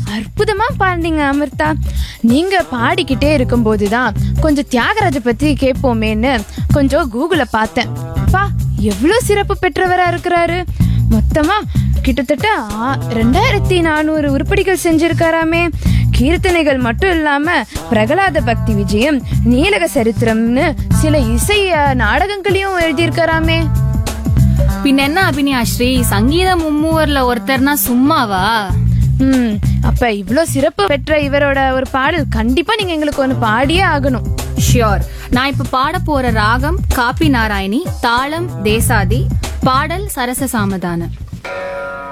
அற்புதமா பாடினீங்க அமிர்தா நீங்க பாடிக்கிட்டே இருக்கும்போது தான் கொஞ்சம் தியாகராஜ பத்தி கேட்போமேன்னு கொஞ்சம் கூகுள பார்த்தேன் பா எவ்வளோ சிறப்பு பெற்றவரா இருக்கிறாரு மொத்தமா கிட்டத்தட்ட ஆ- ரெண்டாயிரத்தி நானூறு உருப்படிகள் செஞ்சிருக்காராமே கீர்த்தனைகள் மட்டும் இல்லாம பிரகலாத பக்தி விஜயம் நீலக சரித்திரம்னு சில இசை அ, நாடகங்களையும் எழுதியிருக்காராமே பின்ன என்ன அபினியா ஸ்ரீ சங்கீத மும்மூவர்ல ஒருத்தர்னா சும்மாவா ம் அப்ப இவ்ளோ சிறப்பு பெற்ற இவரோட ஒரு பாடல் கண்டிப்பா நீங்க எங்களுக்கு ஒன்று பாடியே ஆகணும் ஷியோர் நான் இப்ப பாட போற ராகம் காப்பி நாராயணி தாளம் தேசாதி பாடல் சரச சாமதான